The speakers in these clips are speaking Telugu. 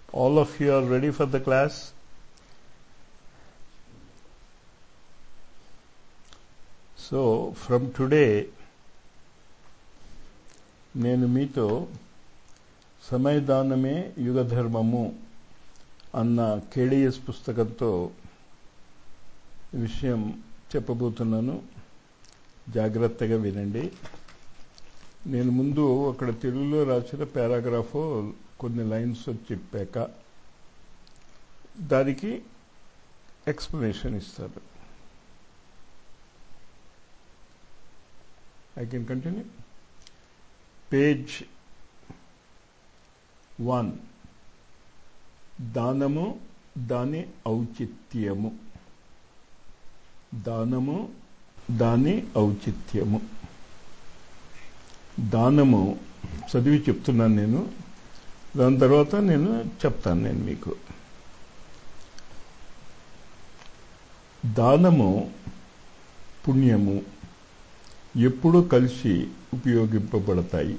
All of you are ready for the class? So, from today, నేను మీతో సమయదానమే యుగధర్మము అన్న కేడిఎస్ పుస్తకంతో విషయం చెప్పబోతున్నాను జాగ్రత్తగా వినండి నేను ముందు అక్కడ తెలుగులో రాసిన పారాగ్రాఫ్ కొన్ని లైన్స్ చెప్పాక దానికి ఎక్స్ప్లెనేషన్ ఇస్తారు I can continue page one దానము దాని ఔచిత్యము దానము దాని ఔచిత్యము దానము చదివి చెప్తున్నాను నేను దాని తర్వాత నేను చెప్తాను నేను మీకు దానము పుణ్యము ఎప్పుడూ కలిసి ఉపయోగింపబడతాయి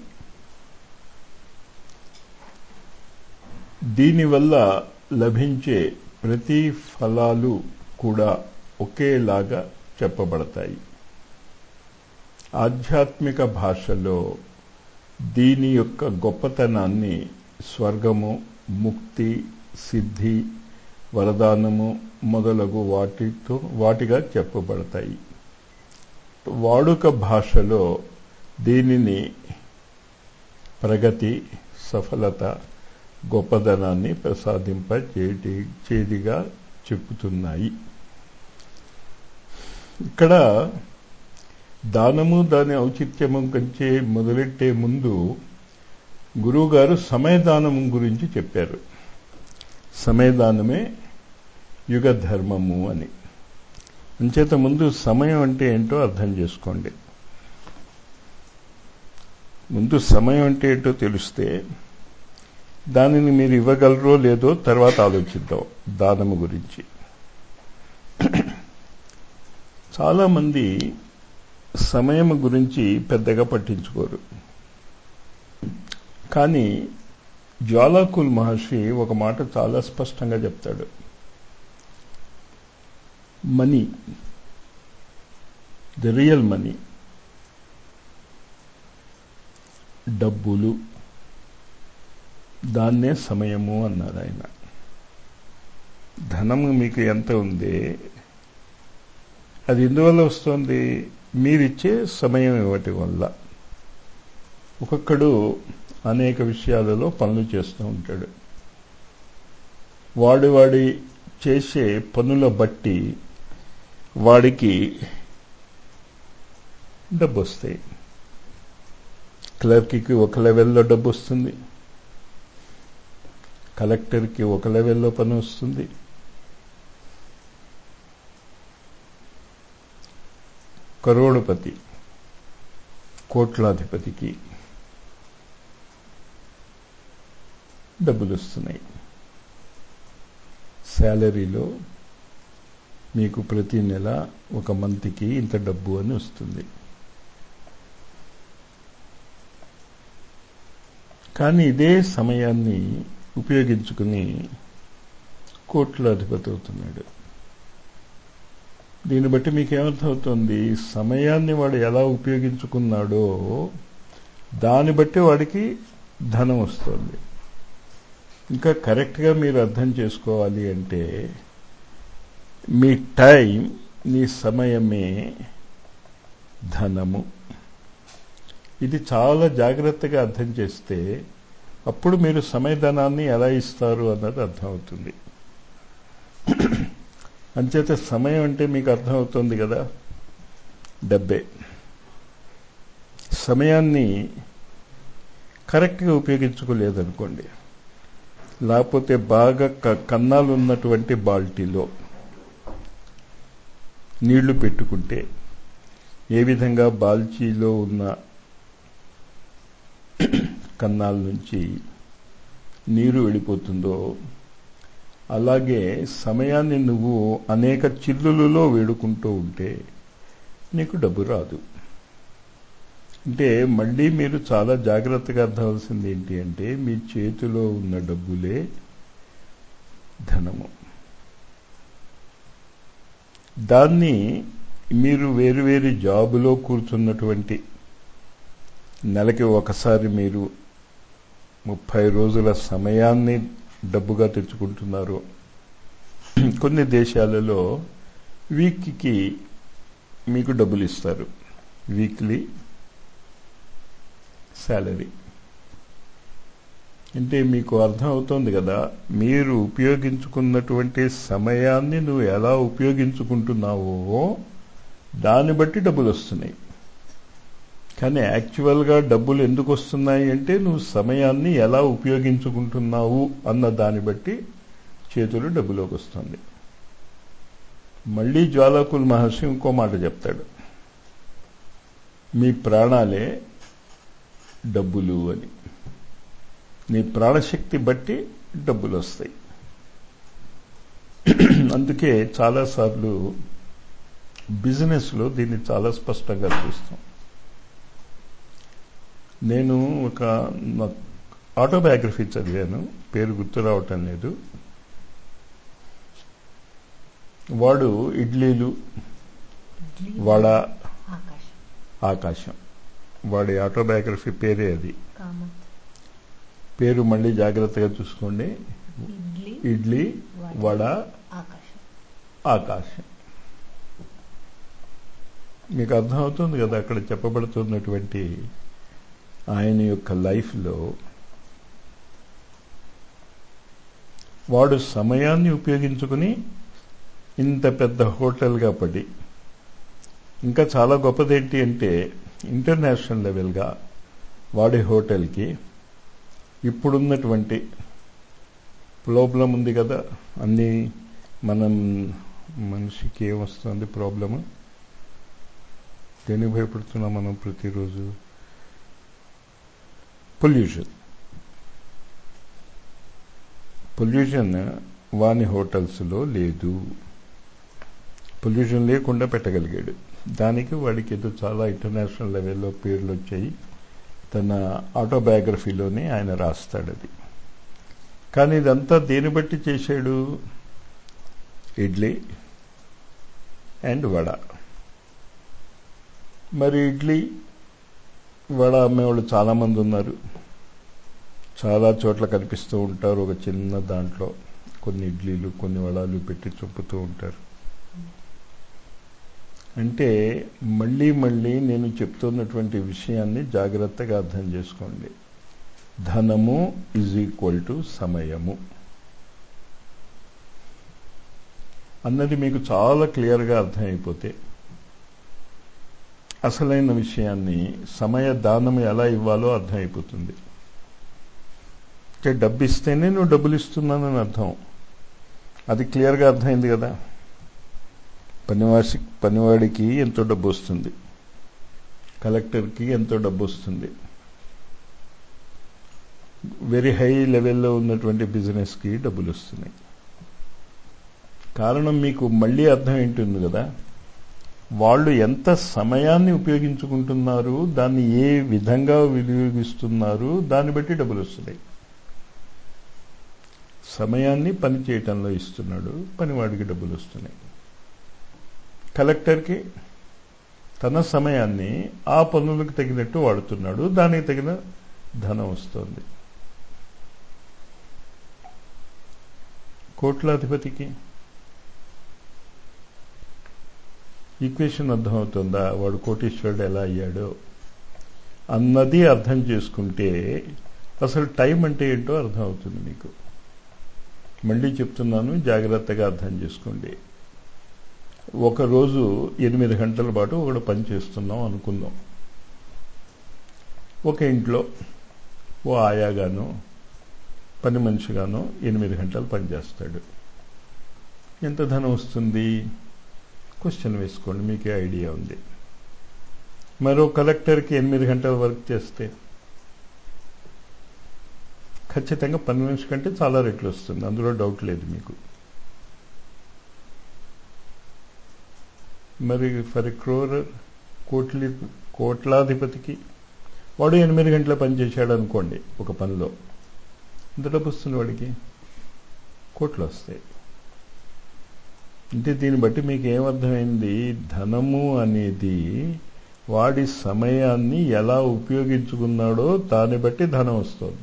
దీనివల్ల లభించే ప్రతి ఫలాలు కూడా ఒకేలాగా చెప్పబడతాయి ఆధ్యాత్మిక భాషలో దీని యొక్క గొప్పతనాన్ని స్వర్గము ముక్తి సిద్ధి వరదానము మొదలగు వాటితో వాటిగా చెప్పబడతాయి వాడుక భాషలో దీనిని ప్రగతి సఫలత గొప్పదనాన్ని ప్రసాదింప చేదిగా చెప్పుతున్నాయి ఇక్కడ దానము దాని ఔచిత్యము కంచే మొదలెట్టే ముందు గురువుగారు సమయదానము గురించి చెప్పారు సమయదానమే యుగ ధర్మము అని అంచేత ముందు సమయం అంటే ఏంటో అర్థం చేసుకోండి ముందు సమయం అంటే ఏంటో తెలిస్తే దానిని మీరు ఇవ్వగలరో లేదో తర్వాత ఆలోచిద్దాం దానము గురించి చాలామంది సమయం గురించి పెద్దగా పట్టించుకోరు కానీ జ్వాలాకుల్ మహర్షి ఒక మాట చాలా స్పష్టంగా చెప్తాడు మనీ ద రియల్ మనీ డబ్బులు దాన్నే సమయము అన్నారు ఆయన ధనము మీకు ఎంత ఉంది అది ఎందువల్ల వస్తుంది మీరిచ్చే సమయం ఇవ్వటం వల్ల ఒక్కొక్కడు అనేక విషయాలలో పనులు చేస్తూ ఉంటాడు వాడు వాడి చేసే పనుల బట్టి వాడికి డబ్బు వస్తాయి క్లర్క్కి ఒక లెవెల్లో డబ్బు వస్తుంది కలెక్టర్కి ఒక లెవెల్లో పని వస్తుంది కరోడుపతి కోట్లాధిపతికి డబ్బులు వస్తున్నాయి శాలరీలో మీకు ప్రతి నెల ఒక మంత్కి ఇంత డబ్బు అని వస్తుంది కానీ ఇదే సమయాన్ని ఉపయోగించుకుని కోట్ల అధిపతి అవుతున్నాడు దీన్ని బట్టి మీకు ఏమర్థమవుతుంది సమయాన్ని వాడు ఎలా ఉపయోగించుకున్నాడో దాన్ని బట్టి వాడికి ధనం వస్తుంది ఇంకా కరెక్ట్గా మీరు అర్థం చేసుకోవాలి అంటే మీ టైం మీ సమయమే ధనము ఇది చాలా జాగ్రత్తగా అర్థం చేస్తే అప్పుడు మీరు సమయధనాన్ని ఎలా ఇస్తారు అన్నది అర్థమవుతుంది అంచేత సమయం అంటే మీకు అర్థమవుతుంది కదా డబ్బే సమయాన్ని కరెక్ట్గా ఉపయోగించుకోలేదనుకోండి లేకపోతే బాగా కన్నాలు ఉన్నటువంటి బాల్టీలో నీళ్లు పెట్టుకుంటే ఏ విధంగా బాల్చీలో ఉన్న కన్నాల నుంచి నీరు వెళ్ళిపోతుందో అలాగే సమయాన్ని నువ్వు అనేక చిల్లులలో వేడుకుంటూ ఉంటే నీకు డబ్బు రాదు అంటే మళ్ళీ మీరు చాలా జాగ్రత్తగా అర్థవలసింది ఏంటి అంటే మీ చేతిలో ఉన్న డబ్బులే ధనము దాన్ని మీరు వేరు వేరు జాబులో కూర్చున్నటువంటి నెలకి ఒకసారి మీరు ముప్పై రోజుల సమయాన్ని డబ్బుగా తెచ్చుకుంటున్నారు కొన్ని దేశాలలో వీక్కి మీకు డబ్బులు ఇస్తారు వీక్లీ శాలరీ అంటే మీకు అర్థం అవుతోంది కదా మీరు ఉపయోగించుకున్నటువంటి సమయాన్ని నువ్వు ఎలా ఉపయోగించుకుంటున్నావో దాన్ని బట్టి డబ్బులు వస్తున్నాయి కానీ యాక్చువల్గా డబ్బులు ఎందుకు వస్తున్నాయి అంటే నువ్వు సమయాన్ని ఎలా ఉపయోగించుకుంటున్నావు అన్న దాన్ని బట్టి చేతులు డబ్బులోకి వస్తుంది మళ్ళీ జ్వాలాకుల్ మహర్షి ఇంకో మాట చెప్తాడు మీ ప్రాణాలే డబ్బులు అని నీ ప్రాణశక్తి బట్టి డబ్బులు వస్తాయి అందుకే చాలాసార్లు బిజినెస్లో దీన్ని చాలా స్పష్టంగా చూస్తాం నేను ఒక ఆటోబయోగ్రఫీ చదివాను పేరు గుర్తు రావటం లేదు వాడు ఇడ్లీలు వడ ఆకాశం ఆకాశం వాడి ఆటోబయోగ్రఫీ పేరే అది కామత్ పేరు మళ్ళీ జాగ్రత్తగా చూసుకోండి ఇడ్లీ ఇడ్లీ వడ ఆకాశం ఆకాశం మీకు అర్థమవుతుంది కదా అక్కడ చెప్పబడుతున్నటువంటి ఆయన యొక్క లైఫ్లో వాడు సమయాన్ని ఉపయోగించుకుని ఇంత పెద్ద హోటల్గా పడి ఇంకా చాలా గొప్పదేంటి అంటే ఇంటర్నేషనల్ లెవెల్గా వాడి హోటల్కి ఇప్పుడున్నటువంటి ప్రాబ్లం ఉంది కదా అన్నీ మనం మనిషికి ఏమొస్తుంది ప్రాబ్లము దేనికి భయపడుతున్నాం మనం ప్రతిరోజు పొల్యూషన్ పొల్యూషన్ వాని హోటల్స్లో లేదు పొల్యూషన్ లేకుండా పెట్టగలిగాడు దానికి వాడికి ఏదో చాలా ఇంటర్నేషనల్ లెవెల్లో పేర్లు వచ్చాయి తన ఆటోబయోగ్రఫీలోనే ఆయన రాస్తాడు అది కానీ ఇదంతా దేని బట్టి చేశాడు ఇడ్లీ అండ్ వడ మరి ఇడ్లీ వడ అమ్మేవాళ్ళు చాలామంది ఉన్నారు చాలా చోట్ల కనిపిస్తూ ఉంటారు ఒక చిన్న దాంట్లో కొన్ని ఇడ్లీలు కొన్ని వడాలు పెట్టి చొప్పుతూ ఉంటారు అంటే మళ్ళీ మళ్ళీ నేను చెప్తున్నటువంటి విషయాన్ని జాగ్రత్తగా అర్థం చేసుకోండి ధనము ఈజ్ ఈక్వల్ టు సమయము అన్నది మీకు చాలా క్లియర్గా అర్థమైపోతే అసలైన విషయాన్ని సమయ దానం ఎలా ఇవ్వాలో అర్థమైపోతుంది అంటే డబ్బు ఇస్తేనే నువ్వు డబ్బులు ఇస్తున్నానని అర్థం అది క్లియర్గా అర్థమైంది కదా పనివాసి పనివాడికి ఎంతో డబ్బు వస్తుంది కలెక్టర్కి ఎంతో డబ్బు వస్తుంది వెరీ హై లెవెల్లో ఉన్నటువంటి బిజినెస్కి డబ్బులు వస్తున్నాయి కారణం మీకు మళ్ళీ అర్థం ఏంటుంది కదా వాళ్ళు ఎంత సమయాన్ని ఉపయోగించుకుంటున్నారు దాన్ని ఏ విధంగా వినియోగిస్తున్నారు దాన్ని బట్టి డబ్బులు వస్తున్నాయి సమయాన్ని పని చేయటంలో ఇస్తున్నాడు పనివాడికి డబ్బులు వస్తున్నాయి కలెక్టర్కి తన సమయాన్ని ఆ పనులకు తగినట్టు వాడుతున్నాడు దానికి తగిన ధనం వస్తుంది కోట్లాధిపతికి ఈక్వేషన్ అర్థమవుతుందా వాడు కోటీశ్వరుడు ఎలా అయ్యాడో అన్నది అర్థం చేసుకుంటే అసలు టైం అంటే ఏంటో అర్థమవుతుంది మీకు మళ్ళీ చెప్తున్నాను జాగ్రత్తగా అర్థం చేసుకోండి ఒకరోజు ఎనిమిది గంటల పాటు ఒకడు పని చేస్తున్నాం అనుకుందాం ఒక ఇంట్లో ఓ ఆయాగాను పని మనిషిగాను ఎనిమిది గంటలు పనిచేస్తాడు ఎంత ధనం వస్తుంది క్వశ్చన్ వేసుకోండి మీకే ఐడియా ఉంది మరో కలెక్టర్కి ఎనిమిది గంటల వర్క్ చేస్తే ఖచ్చితంగా పని మనిషి కంటే చాలా రెట్లు వస్తుంది అందులో డౌట్ లేదు మీకు మరి ఫర్ క్రోర్ కోట్లి కోట్లాధిపతికి వాడు ఎనిమిది గంటల పని చేశాడు అనుకోండి ఒక పనిలో ఎంత డబ్బు వస్తుంది వాడికి కోట్లు వస్తాయి అంటే దీన్ని బట్టి మీకు ఏమర్థమైంది ధనము అనేది వాడి సమయాన్ని ఎలా ఉపయోగించుకున్నాడో దాన్ని బట్టి ధనం వస్తుంది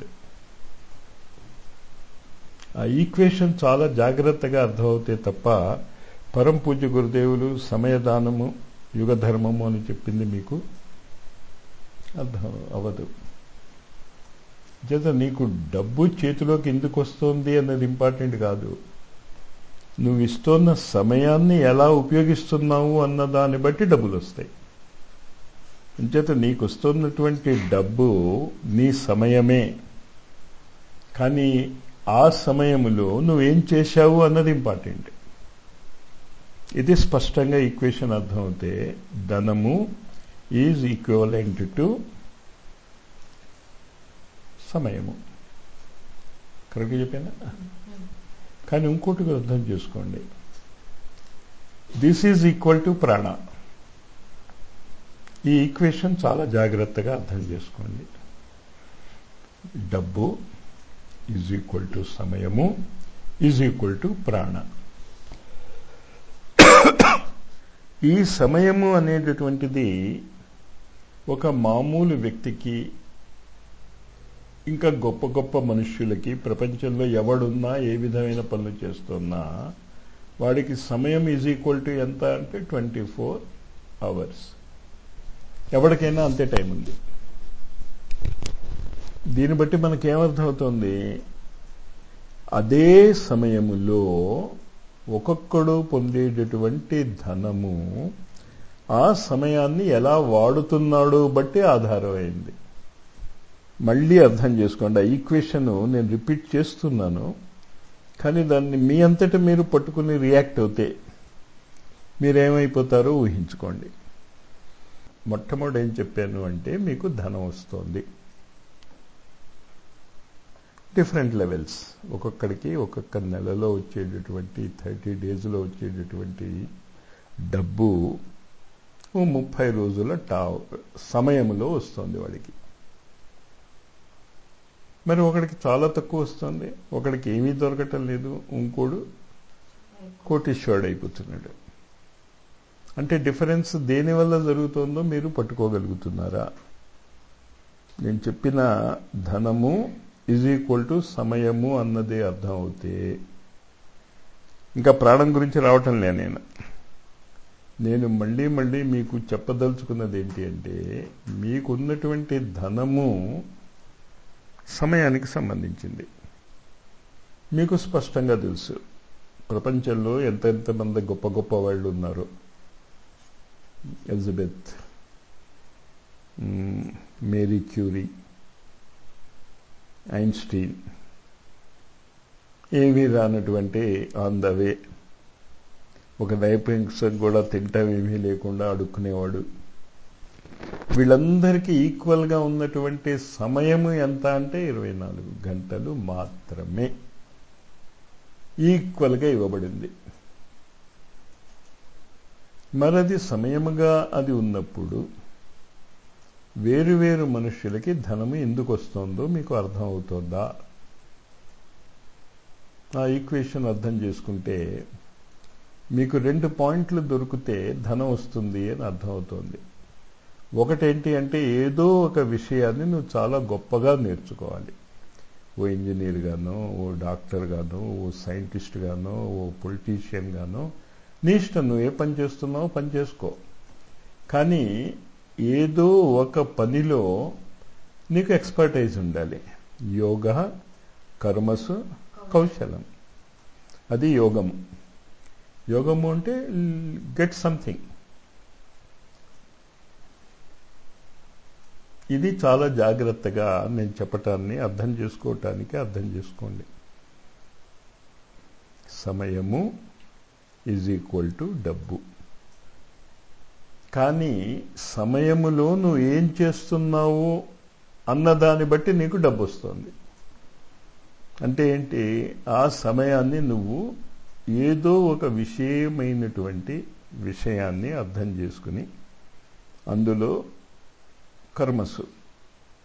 ఆ ఈక్వేషన్ చాలా జాగ్రత్తగా అర్థమవుతే తప్ప పరం పూజ్య గురుదేవులు సమయదానము యుగధర్మము అని చెప్పింది మీకు అర్థం అవ్వదు చేత నీకు డబ్బు చేతిలోకి ఎందుకు వస్తుంది అన్నది ఇంపార్టెంట్ కాదు నువ్వు ఇస్తున్న సమయాన్ని ఎలా ఉపయోగిస్తున్నావు అన్న దాన్ని బట్టి డబ్బులు వస్తాయి అంచేత నీకు వస్తున్నటువంటి డబ్బు నీ సమయమే కానీ ఆ సమయంలో నువ్వేం చేశావు అన్నది ఇంపార్టెంట్ ఇది స్పష్టంగా ఈక్వేషన్ అర్థమవుతే ధనము ఈజ్ ఈక్వలెంట్ టు సమయము కరెక్ట్గా చెప్పానా కానీ ఇంకోటి కూడా అర్థం చేసుకోండి దిస్ ఈజ్ ఈక్వల్ టు ప్రాణ ఈ ఈక్వేషన్ చాలా జాగ్రత్తగా అర్థం చేసుకోండి డబ్బు ఈజ్ ఈక్వల్ టు సమయము ఈజ్ ఈక్వల్ టు ప్రాణ ఈ సమయము అనేటటువంటిది ఒక మామూలు వ్యక్తికి ఇంకా గొప్ప గొప్ప మనుష్యులకి ప్రపంచంలో ఎవడున్నా ఏ విధమైన పనులు చేస్తున్నా వాడికి సమయం ఈజ్ ఈక్వల్ టు ఎంత అంటే ట్వంటీ ఫోర్ అవర్స్ ఎవరికైనా అంతే టైం ఉంది దీన్ని బట్టి మనకేమర్థమవుతుంది అదే సమయములో ఒక్కొక్కడు పొందేటటువంటి ధనము ఆ సమయాన్ని ఎలా వాడుతున్నాడో బట్టి ఆధారమైంది మళ్ళీ అర్థం చేసుకోండి ఆ ఈక్వేషన్ నేను రిపీట్ చేస్తున్నాను కానీ దాన్ని మీ అంతటా మీరు పట్టుకుని రియాక్ట్ అవుతే మీరేమైపోతారో ఊహించుకోండి మొట్టమొదటి ఏం చెప్పాను అంటే మీకు ధనం వస్తుంది డిఫరెంట్ లెవెల్స్ ఒక్కొక్కడికి ఒక్కొక్క నెలలో వచ్చేటటువంటి థర్టీ డేస్లో వచ్చేటటువంటి డబ్బు ఓ ముప్పై రోజుల టా సమయంలో వస్తుంది వాడికి మరి ఒకడికి చాలా తక్కువ వస్తుంది ఒకడికి ఏమీ దొరకటం లేదు ఇంకోడు కోటీశ్వరుడు అయిపోతున్నాడు అంటే డిఫరెన్స్ దేనివల్ల జరుగుతుందో మీరు పట్టుకోగలుగుతున్నారా నేను చెప్పిన ధనము ఈజ్ ఈక్వల్ టు సమయము అన్నదే అర్థం అవుతే ఇంకా ప్రాణం గురించి రావటం లే నేను నేను మళ్ళీ మళ్ళీ మీకు చెప్పదలుచుకున్నది ఏంటి అంటే మీకున్నటువంటి ధనము సమయానికి సంబంధించింది మీకు స్పష్టంగా తెలుసు ప్రపంచంలో ఎంతెంత మంది గొప్ప గొప్ప వాళ్ళు ఉన్నారు ఎలిజబెత్ మేరీ క్యూరీ ఐన్స్టీన్ ఏమీ రానటువంటి ఆన్ ద వే ఒక నైపుణ్యం కూడా తింటాం ఏమీ లేకుండా అడుక్కునేవాడు వీళ్ళందరికీ ఈక్వల్గా ఉన్నటువంటి సమయము ఎంత అంటే ఇరవై నాలుగు గంటలు మాత్రమే ఈక్వల్గా ఇవ్వబడింది మరది సమయముగా అది ఉన్నప్పుడు వేరువేరు మనుష్యులకి ధనము ఎందుకు వస్తుందో మీకు అర్థం అవుతుందా ఆ ఈక్వేషన్ అర్థం చేసుకుంటే మీకు రెండు పాయింట్లు దొరికితే ధనం వస్తుంది అని అర్థమవుతోంది ఒకటేంటి అంటే ఏదో ఒక విషయాన్ని నువ్వు చాలా గొప్పగా నేర్చుకోవాలి ఓ ఇంజనీర్ గానో ఓ డాక్టర్ గానో ఓ సైంటిస్ట్ గానో ఓ పొలిటీషియన్ గానో నీ ఇష్టం నువ్వు ఏ పని చేస్తున్నావో పని చేసుకో కానీ ఏదో ఒక పనిలో నీకు ఎక్స్పర్టైజ్ ఉండాలి యోగ కర్మసు కౌశలం అది యోగము యోగము అంటే గెట్ సంథింగ్ ఇది చాలా జాగ్రత్తగా నేను చెప్పటాన్ని అర్థం చేసుకోవటానికి అర్థం చేసుకోండి సమయము ఈజ్ ఈక్వల్ టు డబ్బు కానీ సమయములో నువ్వు ఏం చేస్తున్నావు అన్నదాన్ని బట్టి నీకు డబ్బు వస్తుంది అంటే ఏంటి ఆ సమయాన్ని నువ్వు ఏదో ఒక విషయమైనటువంటి విషయాన్ని అర్థం చేసుకుని అందులో కర్మసు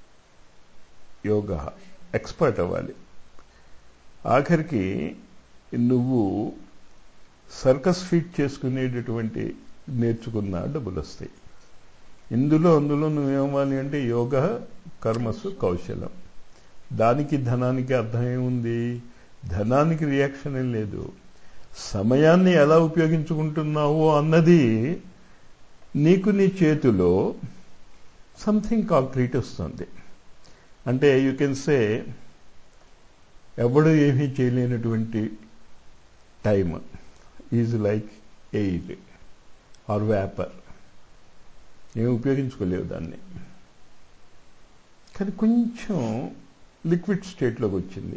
యోగ ఎక్స్పర్ట్ అవ్వాలి ఆఖరికి నువ్వు సర్కస్ ఫీట్ చేసుకునేటటువంటి నేర్చుకున్న డబ్బులు వస్తాయి ఇందులో అందులో నువ్వేమవ్వాలి అంటే యోగ కర్మసు కౌశలం దానికి ధనానికి అర్థం ఏముంది ధనానికి రియాక్షన్ ఏం లేదు సమయాన్ని ఎలా ఉపయోగించుకుంటున్నావు అన్నది నీకు నీ చేతిలో సంథింగ్ కాంక్రీట్ వస్తుంది అంటే యూ కెన్ సే ఎవడు ఏమీ చేయలేనటువంటి time is like air or vapour ఏమి ఉపయోగించుకోలేవు దాన్ని కానీ కొంచెం లిక్విడ్ స్టేట్లోకి వచ్చింది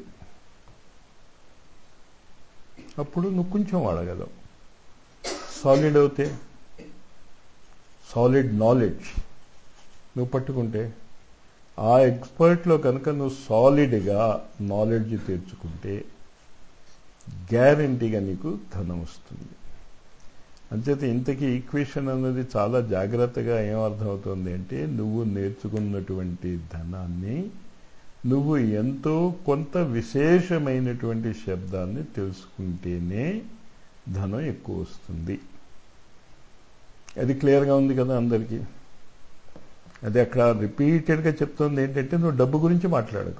అప్పుడు నువ్వు కొంచెం వాడగలవు సాలిడ్ అవుతే సాలిడ్ నాలెడ్జ్ నువ్వు పట్టుకుంటే ఆ ఎక్స్పర్ట్లో కనుక నువ్వు సాలిడ్గా నాలెడ్జ్ తెచ్చుకుంటే గ్యారంటీగా నీకు ధనం వస్తుంది అంచేత ఇంతకీ ఈక్వేషన్ అన్నది చాలా జాగ్రత్తగా ఏమర్థమవుతుంది అంటే నువ్వు నేర్చుకున్నటువంటి ధనాన్ని నువ్వు ఎంతో కొంత విశేషమైనటువంటి శబ్దాన్ని తెలుసుకుంటేనే ధనం ఎక్కువ వస్తుంది అది క్లియర్గా ఉంది కదా అందరికీ అది అక్కడ రిపీటెడ్గా చెప్తుంది ఏంటంటే నువ్వు డబ్బు గురించి మాట్లాడకు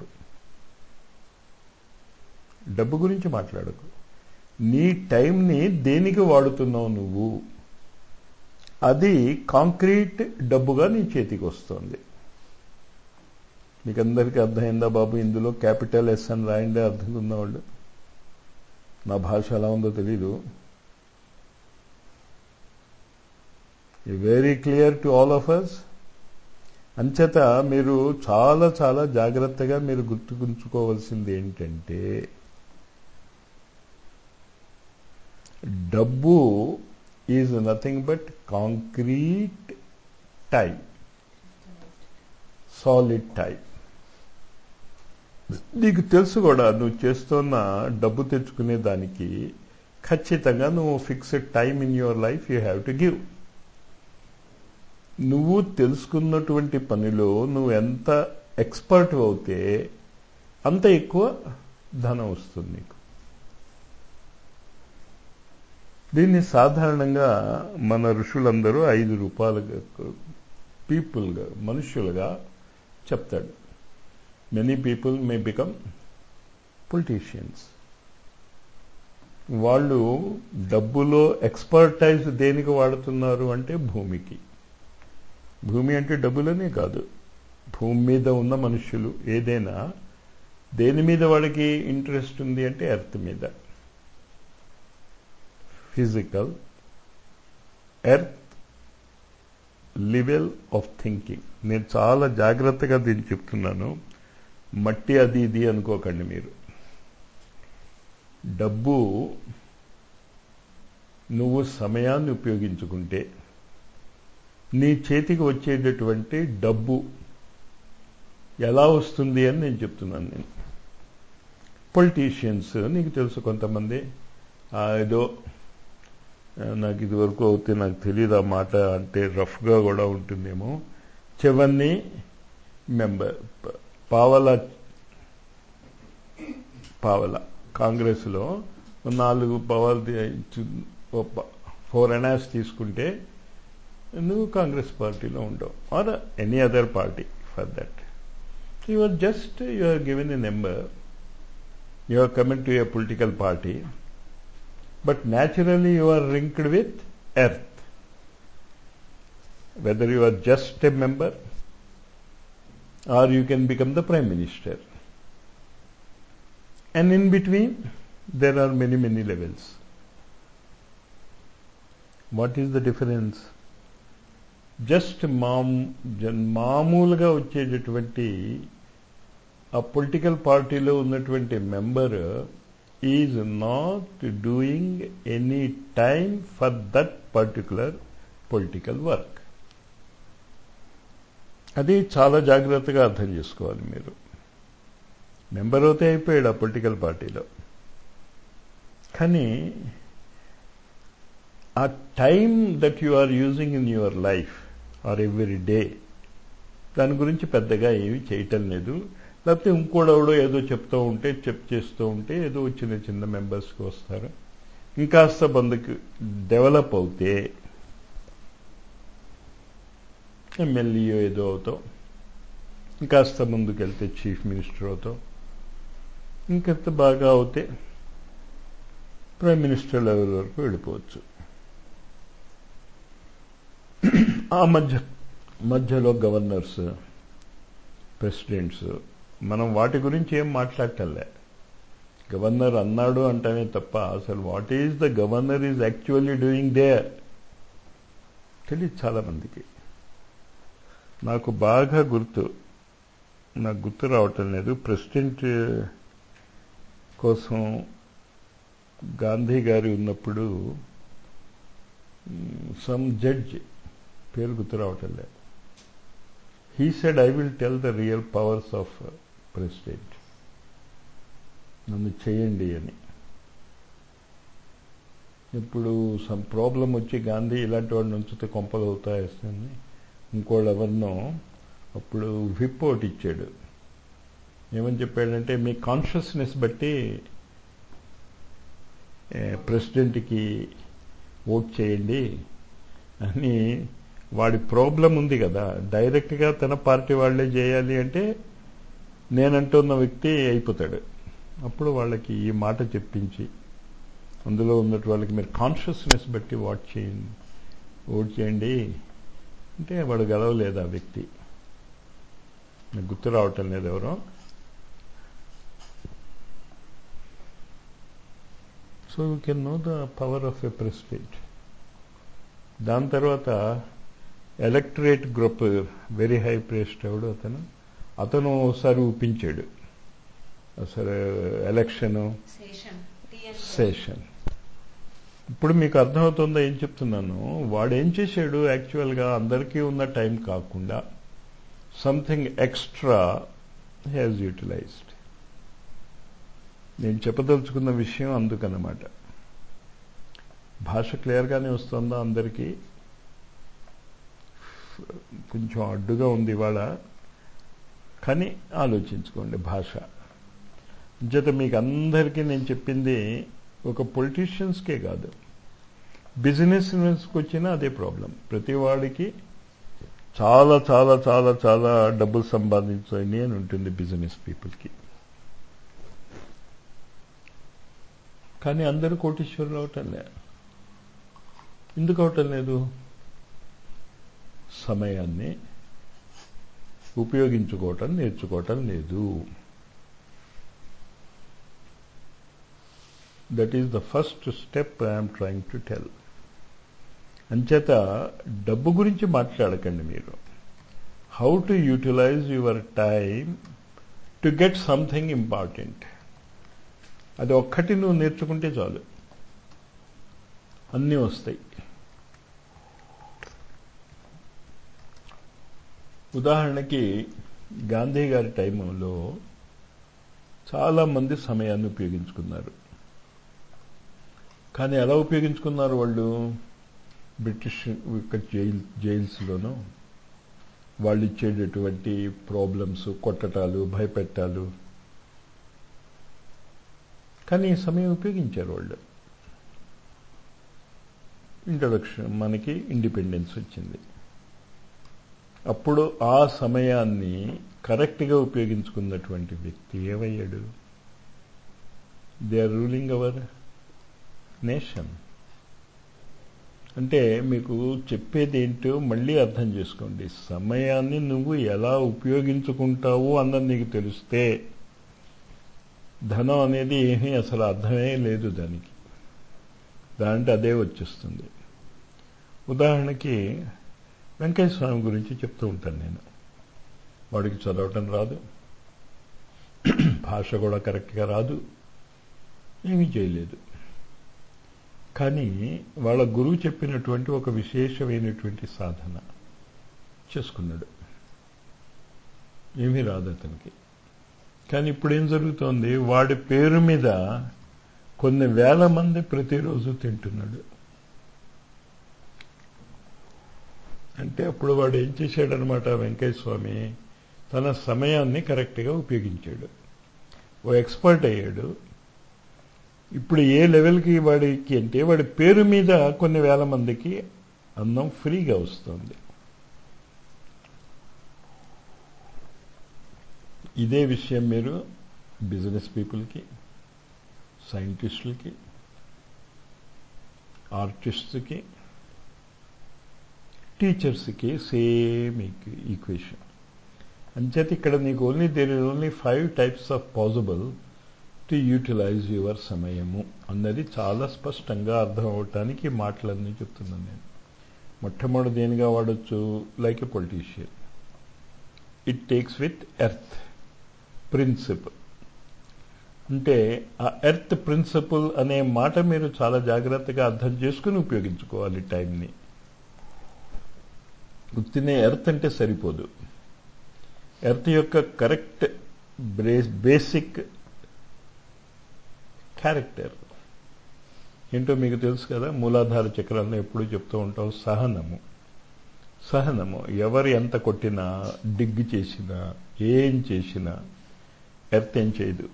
డబ్బు గురించి మాట్లాడకు నీ టైంని దేనికి వాడుతున్నావు నువ్వు అది కాంక్రీట్ డబ్బుగా నీ చేతికి వస్తుంది మీకు అందరికీ అర్థమైందా బాబు ఇందులో క్యాపిటల్ ఎస్ అని రాయండి అర్థం ఉన్నవాళ్ళు నా భాష ఎలా ఉందో తెలీదు very clear to all of us అంచేత మీరు చాలా చాలా జాగ్రత్తగా మీరు గుర్తుకుంచుకోవాల్సింది ఏంటంటే డబ్బు is nothing but concrete time solid time నీకు తెలుసు కూడా నువ్వు చేస్తున్న డబ్బు తెచ్చుకునే దానికి ఖచ్చితంగా నువ్వు fixed time in your life you have to give నువ్వు తెలుసుకున్నటువంటి పనిలో నువ్వు ఎంత ఎక్స్పర్ట్ అవుతే అంత ఎక్కువ ధనం వస్తుంది నీకు దీన్ని సాధారణంగా మన ఋషులందరూ ఐదు రూపాయలుగా పీపుల్గా మనుషులుగా చెప్తాడు many people may become politicians వాళ్ళు డబ్బులో ఎక్స్పర్టైజ్ దేనికి వాడుతున్నారు అంటే భూమికి భూమి అంటే డబ్బులనే కాదు భూమి మీద ఉన్న మనుషులు ఏదైనా దేని మీద వాడికి ఇంట్రెస్ట్ ఉంది అంటే ఎర్త్ మీద physical earth level of thinking నేను చాలా జాగ్రత్తగా దీన్ని చెప్తున్నాను మట్టి అది ఇది అనుకోకండి మీరు డబ్బు నువ్వు సమయాన్ని ఉపయోగించుకుంటే నీ చేతికి వచ్చేటటువంటి డబ్బు ఎలా వస్తుంది అని నేను చెప్తున్నాను నేను పొలిటీషియన్స్ నీకు తెలుసు కొంతమంది ఏదో నాకు ఇది వరకు అవుతే నాకు తెలియదు ఆ మాట అంటే రఫ్గా కూడా ఉంటుందేమో చెవన్ని మెంబర్ పావల పావల కాంగ్రెస్లో నాలుగు పవర్లు ఫోర్ అనాస్ తీసుకుంటే నువ్వు కాంగ్రెస్ పార్టీలో ఉండవు or any other party for that you are just you are given a number you are coming to a political party but naturally you are linked with earth. Whether you are just a member or you can become the prime minister. And in between, there are many, many levels. What is the difference? Just మామ్ మామూలుగా వచ్చేటటువంటి ఆ పొలిటికల్ పార్టీలో ఉన్నటువంటి member is not doing any time for that particular political work అది చాలా జాగ్రత్తగా అర్థం చేసుకోవాలి మీరు మెంబర్ అవుతే అయిపోయాడు ఆ పొలిటికల్ పార్టీలో కానీ ఆ time that you are using in your life or every day దాని గురించి పెద్దగా ఏమీ చేయటం లేదు లేకపోతే ఇంకోడెవడో ఏదో చెప్తూ ఉంటే చెప్ చేస్తూ ఉంటే ఏదో చిన్న చిన్న మెంబర్స్కి వస్తారు ఇంకాస్త బందుకి డెవలప్ అవుతే ఎమ్మెల్యే ఏదో అవుతావు ఇంకాస్త ముందుకెళ్తే చీఫ్ మినిస్టర్ అవుతావు ఇంకెంత బాగా అవుతే ప్రైమ్ మినిస్టర్ లెవెల్ వరకు వెళ్ళిపోవచ్చు ఆ మధ్య మధ్యలో గవర్నర్స్ ప్రెసిడెంట్స్ మనం వాటి గురించి ఏం మాట్లాడటంలే గవర్నర్ అన్నాడు అంటేనే తప్ప అసలు what is the governor is actually doing there తెలియదు చాలామందికి నాకు బాగా గుర్తు నాకు గుర్తు రావటం లేదు ప్రెసిడెంట్ కోసం గాంధీ గారి ఉన్నప్పుడు సమ్ జడ్జ్ పేరు గుర్తు రావటం లేదు he said I will tell the real powers of president నన్ను చేయండి అని ఇప్పుడు సమ్ ప్రాబ్లం వచ్చి గాంధీ ఇలాంటి వాడిని ఉంచితే కొంపలు అవుతాయేస్తుంది ఇంకోళ్ళు ఎవరినో అప్పుడు విప్ ఒకటి ఇచ్చాడు ఏమని చెప్పాడంటే మీ కాన్షియస్నెస్ బట్టి ప్రెసిడెంట్కి ఓట్ చేయండి అని వాడి ప్రాబ్లం ఉంది కదా డైరెక్ట్గా తన పార్టీ వాళ్లే చేయాలి అంటే నేనంటున్న వ్యక్తి అయిపోతాడు అప్పుడు వాళ్ళకి ఈ మాట చెప్పించి అందులో ఉన్నట్టు వాళ్ళకి మీరు కాన్షియస్నెస్ బట్టి వాట్ చేయండి ఓట్ చేయండి అంటే వాడు గెలవలేదు ఆ వ్యక్తి నాకు గుర్తు రావటం లేదు ఎవరో so you can know the power of a president దాని తర్వాత electorate group very high praised ఎవడు అతను అతను ఒకసారి ఊపించాడు అసలు ఎలక్షన్ శేషన్ టిఎన్ సెషన్ ఇప్పుడు మీకు అర్థమవుతుందో ఏం చెప్తున్నాను వాడు ఏం చేశాడు యాక్చువల్గా అందరికీ ఉన్న టైం కాకుండా సంథింగ్ ఎక్స్ట్రా హ్యాజ్ యూటిలైజ్డ్ నేను చెప్పదలుచుకున్న విషయం అందుకనమాట భాష క్లియర్గానే వస్తుందా అందరికీ కొంచెం అడ్డుగా ఉంది ఇవాళ కానీ ఆలోచించుకోండి భాష జత మీకు అందరికీ నేను చెప్పింది ఒక పొలిటీషియన్స్కే కాదు బిజినెస్ మెన్స్కి వచ్చినా అదే ప్రాబ్లం ప్రతి వాడికి చాలా చాలా చాలా చాలా డబ్బులు సంపాదించండి అని ఉంటుంది బిజినెస్ పీపుల్కి కానీ అందరూ కోటీశ్వరులు అవటం లేదు ఎందుకు అవటం లేదు సమయాన్ని ఉపయోగించుకోవటం నేర్చుకోవటం లేదు that is the first step I'm trying to tell అంచేత డబ్బు గురించి మాట్లాడకండి మీరు how to utilize your time to get something important అది ఒక్కటి నువ్వు నేర్చుకుంటే చాలు అన్నీ వస్తాయి ఉదాహరణకి గాంధీ గారి టైంలో చాలామంది సమయాన్ని ఉపయోగించుకున్నారు కానీ ఎలా ఉపయోగించుకున్నారు వాళ్ళు బ్రిటిష్ యొక్క జైల్ జైల్స్లోనూ వాళ్ళు ఇచ్చేటటువంటి ప్రాబ్లమ్స్ కొట్టటాలు భయపెట్టాలు కానీ ఈ సమయం ఉపయోగించారు వాళ్ళు ఇంట్రొడక్షన్ మనకి ఇండిపెండెన్స్ వచ్చింది అప్పుడు ఆ సమయాన్ని కరెక్ట్గా ఉపయోగించుకున్నటువంటి వ్యక్తి ఏమయ్యాడు they are ruling our nation అంటే మీకు చెప్పేది ఏంటో మళ్ళీ అర్థం చేసుకోండి సమయాన్ని నువ్వు ఎలా ఉపయోగించుకుంటావు అన్నది నీకు తెలిస్తే ధనం అనేది ఏమీ అసలు అర్థమే లేదు దానికి దాంట్లో అదే వచ్చేస్తుంది ఉదాహరణకి వెంకయ్య స్వామి గురించి చెప్తూ ఉంటాను నేను వాడికి చదవటం రాదు భాష కూడా కరెక్ట్గా రాదు ఏమీ చేయలేదు కానీ వాళ్ళ గురువు చెప్పినటువంటి ఒక విశేషమైనటువంటి సాధన చేసుకున్నాడు ఏమీ రాదు అతనికి కానీ ఇప్పుడు ఏం జరుగుతోంది వాడి పేరు మీద కొన్ని వేల మంది ప్రతిరోజు తింటున్నాడు అంటే అప్పుడు వాడు ఏం చేశాడనమాట వెంకయ్య స్వామి తన సమయాన్ని కరెక్ట్గా ఉపయోగించాడు ఓ ఎక్స్పర్ట్ అయ్యాడు ఇప్పుడు ఏ లెవెల్కి వాడికి అంటే వాడి పేరు మీద కొన్ని వేల మందికి అన్నం ఫ్రీగా వస్తుంది ఇదే విషయం మీరు బిజినెస్ పీపుల్కి సైంటిస్టులకి ఆర్టిస్ట్కి టీచర్స్కి సేమ్ ఈక్వేషన్ అంచేత ఇక్కడ నీకు only there is only five types of possible to utilize your సమయము అన్నది చాలా స్పష్టంగా అర్థం అవటానికి మాటలన్నీ చెప్తున్నాను నేను మొట్టమొదటి దేనిగా వాడచ్చు like a politician it takes with earth principle అంటే ఆ ఎర్త్ ప్రిన్సిపల్ అనే మాట మీరు చాలా జాగ్రత్తగా అర్థం చేసుకుని ఉపయోగించుకోవాలి టైంని ఉత్తినే ఎర్త్ అంటే సరిపోదు ఎర్త్ యొక్క కరెక్ట్ బేసిక్ క్యారెక్టర్ ఏంటో మీకు తెలుసు కదా మూలాధార చక్రాలను ఎప్పుడు చెప్తూ ఉంటాం సహనము సహనము ఎవరు ఎంత కొట్టినా డిగ్గు చేసినా ఏం చేసినా ఎర్త్ ఏం చేయదు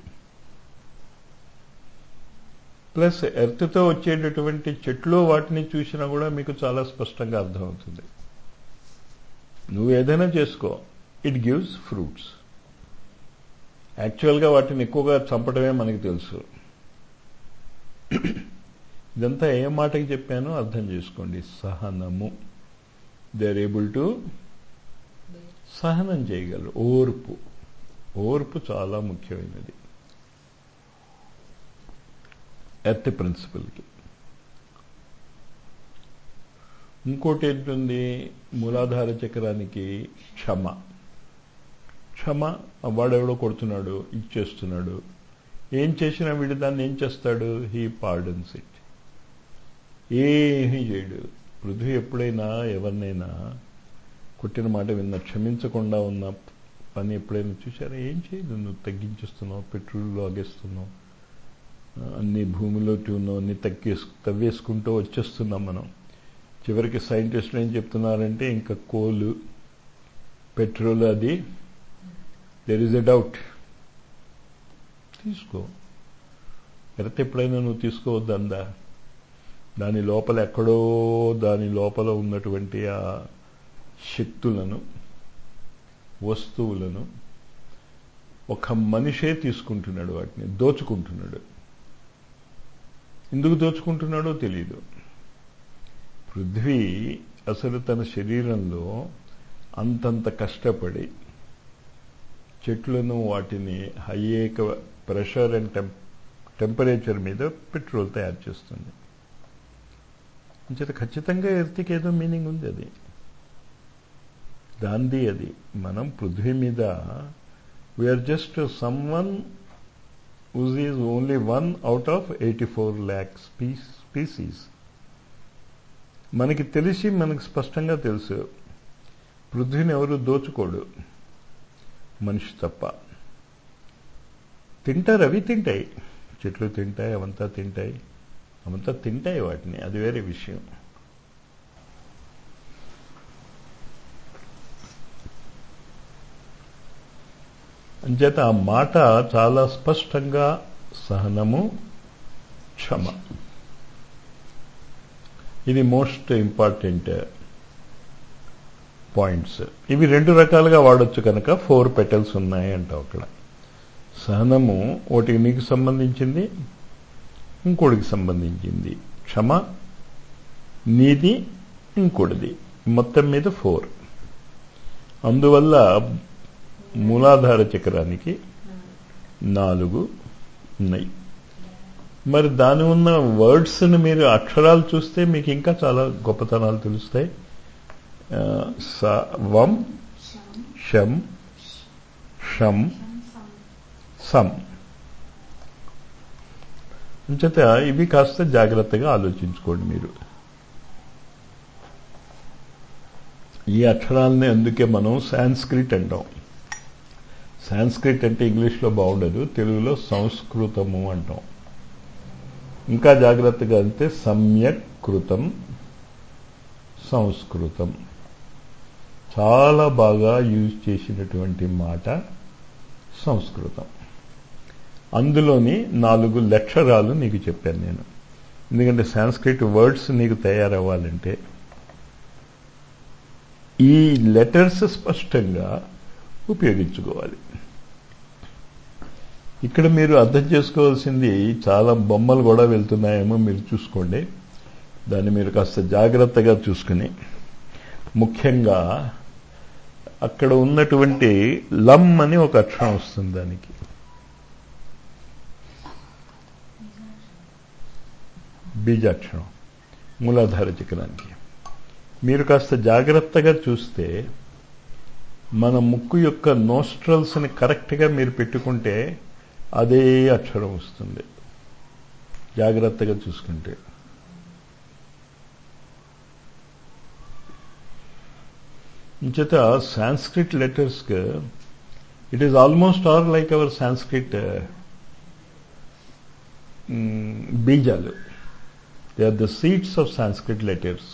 ప్లస్ ఎర్త్తో వచ్చేటటువంటి చెట్లు వాటిని చూసినా కూడా మీకు చాలా స్పష్టంగా అర్థమవుతుంది నువ్వు ఏదైనా చేసుకో ఇట్ గివ్స్ ఫ్రూట్స్ యాక్చువల్గా వాటిని ఎక్కువగా చంపడమే మనకి తెలుసు ఇదంతా ఏ మాటకి చెప్పానో అర్థం చేసుకోండి సహనము దే ఆర్ ఏబుల్ టు సహనం చేయగలరు ఓర్పు ఓర్పు చాలా ముఖ్యమైనది ఎర్త్ ప్రిన్సిపల్కి ఇంకోటి ఏంటుంది మూలాధార చక్రానికి క్షమ క్షమ వాడెవడో కొడుతున్నాడు ఇచ్చేస్తున్నాడు ఏం చేసినా వీడు దాన్ని ఏం చేస్తాడు హీ పార్డన్స్ ఇట్ ఏమీ చేయడు పృథ్వీ ఎప్పుడైనా ఎవరినైనా కొట్టిన మాట విన్న క్షమించకుండా ఉన్న పని ఎప్పుడైనా చూసారా ఏం చేయదు నువ్వు తగ్గించేస్తున్నావు పెట్రోల్ లాగేస్తున్నావు అన్ని భూమిలో ట్యూనో అన్ని తగ్గేసు తవ్వేసుకుంటూ వచ్చేస్తున్నాం మనం చివరికి సైంటిస్టులు ఏం చెప్తున్నారంటే ఇంకా కోలు పెట్రోల్ అది దెర్ ఇస్ ఎ డౌట్ తీసుకో ఎర్త్ ఎప్పుడైనా నువ్వు తీసుకోవద్దందా దాని లోపల ఎక్కడో దాని లోపల ఉన్నటువంటి ఆ శక్తులను వస్తువులను ఒక మనిషే తీసుకుంటున్నాడు వాటిని దోచుకుంటున్నాడు ఎందుకు దోచుకుంటున్నాడో తెలియదు పృథ్వీ అసలు తన శరీరంలో అంతంత కష్టపడి చెట్లను వాటిని హైయేక ప్రెషర్ అండ్ టెంప్ టెంపరేచర్ మీద పెట్రోల్ తయారు చేస్తుంది అంచేత ఖచ్చితంగా ఎర్త్కి ఏదో మీనింగ్ ఉంది అది దాంది అది మనం పృథ్వీ మీద we are just someone whose is only one out of 84 lakh species మనకి తెలిసి మనకి స్పష్టంగా తెలుసు పృథ్వీని ఎవరు దోచుకోడు మనిషి తప్ప తింటారు అవి తింటాయి చెట్లు తింటాయి అవంతా తింటాయి అవంతా తింటాయి వాటిని అది వేరే విషయం అంచేత ఆ మాట చాలా స్పష్టంగా సహనము క్షమ ఇది మోస్ట్ ఇంపార్టెంట్ పాయింట్స్ ఇవి రెండు రకాలుగా వాడొచ్చు కనుక ఫోర్ పెటల్స్ ఉన్నాయి అంటావు అక్కడ సహనము ఒకటి నీకు సంబంధించింది ఇంకోటికి సంబంధించింది క్షమ నీది ఇంకోటిది మొత్తం మీద ఫోర్ అందువల్ల మూలాధార చక్రానికి నాలుగు ఉన్నాయి మరి దాని ఉన్న వర్డ్స్ని మీరు అక్షరాలు చూస్తే మీకు ఇంకా చాలా గొప్పతనాలు తెలుస్తాయి స వం షం షం సం అంచేత ఇవి కాస్త జాగ్రత్తగా ఆలోచించుకోండి మీరు ఈ అక్షరాలని అందుకే మనం సాంస్క్రిట్ అంటాం సాంస్క్రిట్ అంటే ఇంగ్లీష్లో బాగుండదు తెలుగులో సంస్కృతము అంటాం ఇంకా జాగ్రత్తగా అంటే సమ్యక్ కృతం సంస్కృతం చాలా బాగా యూజ్ చేసినటువంటి మాట సంస్కృతం అందులోని నాలుగు లక్షరాలు నీకు చెప్పాను నేను ఎందుకంటే సాంస్క్రిట్ వర్డ్స్ నీకు తయారవ్వాలంటే ఈ లెటర్స్ స్పష్టంగా ఉపయోగించుకోవాలి ఇక్కడ మీరు అర్థం చేసుకోవాల్సింది చాలా బొమ్మలు కూడా వెళ్తున్నాయేమో మీరు చూసుకోండి దాన్ని మీరు కాస్త జాగ్రత్తగా చూసుకుని ముఖ్యంగా అక్కడ ఉన్నటువంటి లమ్ అని ఒక అక్షరం వస్తుంది దానికి బీజాక్షరం మూలాధార చక్రానికి మీరు కాస్త జాగ్రత్తగా చూస్తే మన ముక్కు యొక్క నోస్ట్రల్స్ని కరెక్ట్గా మీరు పెట్టుకుంటే అదే అక్షరం వస్తుంది జాగ్రత్తగా చూసుకుంటే ఇంచేత సాంస్క్రిట్ లెటర్స్కి it is almost or like our Sanskrit బీజాలు they are the seeds of Sanskrit letters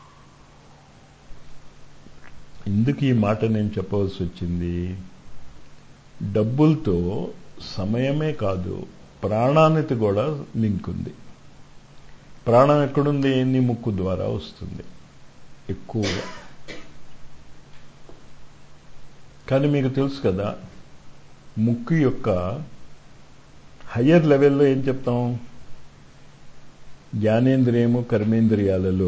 ఎందుకు ఈ మాట నేను చెప్పవలసి వచ్చింది డబ్బులతో సమయమే కాదు ప్రాణానికి కూడా లింక్ ఉంది ప్రాణం ఎక్కడుంది నీ ముక్కు ద్వారా వస్తుంది ఎక్కువగా కానీ మీకు తెలుసు కదా ముక్కు యొక్క హయ్యర్ లెవెల్లో ఏం చెప్తాం జ్ఞానేంద్రియము కర్మేంద్రియాలలో